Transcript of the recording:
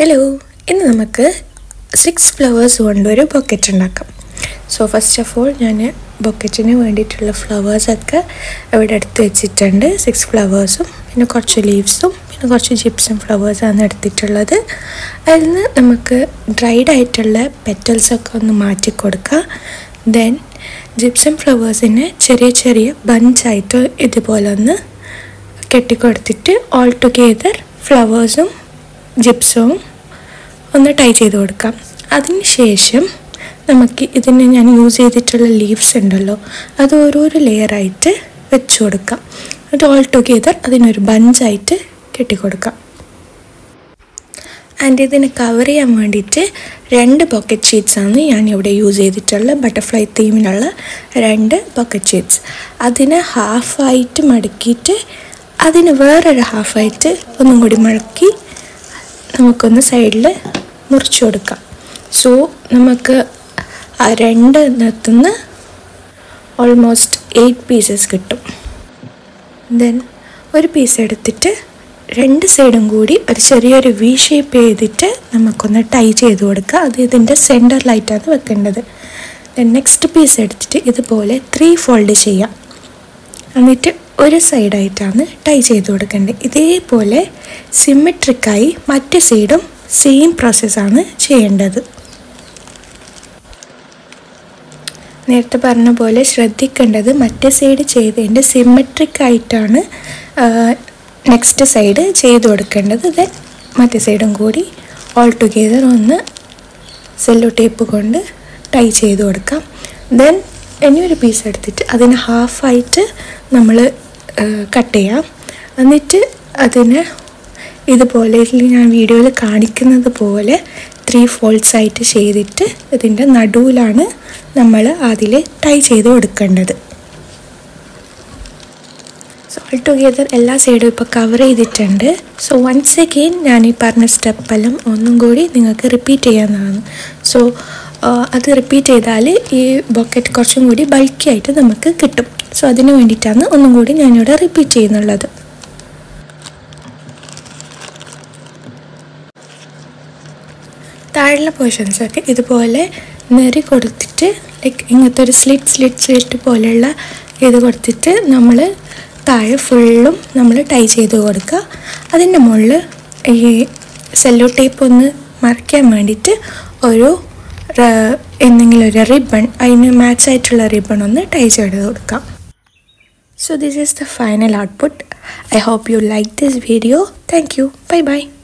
hello ഇന്ന് നമുക്ക് six flowers കൊണ്ട് ഒരു ബൊക്കറ്റ് ഉണ്ടാക്കാം സോ ഫസ്റ്റ് ഓഫ് ഓൾ ഞാൻ ബൊക്കറ്റിന് വേണ്ടിയിട്ടുള്ള ഫ്ലവേഴ്സൊക്കെ ഇവിടെ എടുത്ത് വെച്ചിട്ടുണ്ട് സിക്സ് ഫ്ലവേഴ്സും പിന്നെ കുറച്ച് ലീവ്സും പിന്നെ കുറച്ച് ജിപ്സും ഫ്ലവേഴ്സാണ് എടുത്തിട്ടുള്ളത് അതിൽ നിന്ന് നമുക്ക് ഡ്രൈഡ് ആയിട്ടുള്ള പെറ്റൽസൊക്കെ ഒന്ന് മാറ്റി കൊടുക്കുക ദെൻ ജിപ്സം ഫ്ലവേഴ്സിനെ ചെറിയ ചെറിയ ബഞ്ചായിട്ട് ഇതുപോലെ ഒന്ന് കെട്ടിക്കൊടുത്തിട്ട് ഓൾ ടുഗെദർ ഫ്ലവേഴ്സും ജിപ്സവും ഒന്ന് ടൈ ചെയ്ത് കൊടുക്കാം അതിന് ശേഷം നമുക്ക് ഇതിന് ഞാൻ യൂസ് ചെയ്തിട്ടുള്ള ലീവ്സ് ഉണ്ടല്ലോ അത് ഓരോരോ ലെയറായിട്ട് വെച്ച് കൊടുക്കാം അത് ഓൾ ടുഗെദർ അതിനൊരു ബഞ്ചായിട്ട് കെട്ടിക്കൊടുക്കാം ആൻഡ് ഇതിനെ കവർ ചെയ്യാൻ വേണ്ടിയിട്ട് രണ്ട് പോക്കറ്റ് ഷീറ്റ്സാണ് ഞാൻ ഇവിടെ യൂസ് ചെയ്തിട്ടുള്ള ബട്ടർഫ്ലൈ തീമിനുള്ള രണ്ട് പോക്കറ്റ് ഷീറ്റ്സ് അതിനെ ഹാഫായിട്ട് മടക്കിയിട്ട് അതിന് വേറൊരു ഹാഫായിട്ട് ഒന്നും കൂടി മടക്കി നമുക്കൊന്ന് സൈഡിൽ മുറിച്ച് കൊടുക്കാം സോ നമുക്ക് ആ രണ്ട് എണ്ണത്തുനിന്ന് ഓൾമോസ്റ്റ് എയ്റ്റ് പീസസ് കിട്ടും ദെൻ ഒരു പീസ് എടുത്തിട്ട് രണ്ട് സൈഡും കൂടി ഒരു ചെറിയൊരു വി ഷേപ്പ് ചെയ്തിട്ട് നമുക്കൊന്ന് ടൈ ചെയ്ത് കൊടുക്കുക അത് ഇതിൻ്റെ സെൻറ്ററിലായിട്ടാണ് വെക്കേണ്ടത് ദെൻ നെക്സ്റ്റ് പീസ് എടുത്തിട്ട് ഇതുപോലെ ത്രീ ഫോൾഡ് ചെയ്യാം എന്നിട്ട് ഒരു സൈഡായിട്ടാണ് ടൈ ചെയ്ത് കൊടുക്കേണ്ടത് ഇതേപോലെ സിമെട്രിക്കായി മറ്റേ സൈഡും സെയിം പ്രോസസ്സാണ് ചെയ്യേണ്ടത് നേരത്തെ പറഞ്ഞ പോലെ ശ്രദ്ധിക്കേണ്ടത് മറ്റേ സൈഡ് ചെയ്തതിൻ്റെ സിമെട്രിക് ആയിട്ടാണ് നെക്സ്റ്റ് സൈഡ് ചെയ്ത് കൊടുക്കേണ്ടത് ദെൻ മറ്റേ സൈഡും കൂടി ഓൾ ടുഗെദർ ഒന്ന് സെല്ലോ ടേപ്പ് കൊണ്ട് ടൈ ചെയ്ത് കൊടുക്കാം ദെൻ ഇനി ഒരു പീസ് എടുത്തിട്ട് അതിന് ഹാഫായിട്ട് നമ്മൾ കട്ട് ചെയ്യാം എന്നിട്ട് അതിന് ഇതുപോലെ ഇതിൽ ഞാൻ വീഡിയോയിൽ കാണിക്കുന്നത് പോലെ ത്രീ ഫോൾഡ്സ് ആയിട്ട് ചെയ്തിട്ട് ഇതിൻ്റെ നടുവിലാണ് നമ്മൾ അതിൽ ടൈ ചെയ്ത് കൊടുക്കേണ്ടത് സോ ഓൾ ടുഗെദർ എല്ലാ സൈഡും ഇപ്പോൾ കവർ ചെയ്തിട്ടുണ്ട് സോ വൺസ് അഗെയിൻ ഞാൻ ഈ പറഞ്ഞ സ്റ്റെപ്പെല്ലാം ഒന്നും കൂടി നിങ്ങൾക്ക് റിപ്പീറ്റ് ചെയ്യാവുന്നതാണ് സോ അത് റിപ്പീറ്റ് ചെയ്താൽ ഈ ബൊക്കറ്റ് കുറച്ചും കൂടി ബൾക്കി ആയിട്ട് നമുക്ക് കിട്ടും സോ അതിന് വേണ്ടിയിട്ടാണ് ഒന്നും കൂടി ഞാനിവിടെ റിപ്പീറ്റ് ചെയ്യുന്നുള്ളത് താഴെയുള്ള പോർഷൻസൊക്കെ ഇതുപോലെ നെറി കൊടുത്തിട്ട് ലൈക്ക് ഇങ്ങനത്തെ ഒരു സ്ലിറ്റ് സ്ലിറ്റ് സ്ലിറ്റ് പോലെയുള്ള ഇത് കൊടുത്തിട്ട് നമ്മൾ താഴെ ഫുള്ളും നമ്മൾ ടൈ ചെയ്ത് കൊടുക്കുക അതിൻ്റെ മുകളിൽ ഈ സെല്ലോ ടേപ്പ് ഒന്ന് മറയ്ക്കാൻ വേണ്ടിയിട്ട് ഒരു എന്തെങ്കിലും ഒരു റിബൺ അതിന് മാച്ച് ആയിട്ടുള്ള റിബൺ ഒന്ന് ടൈ ചെയ്ത് കൊടുക്കാം so this is the final output I hope you like this video thank you bye by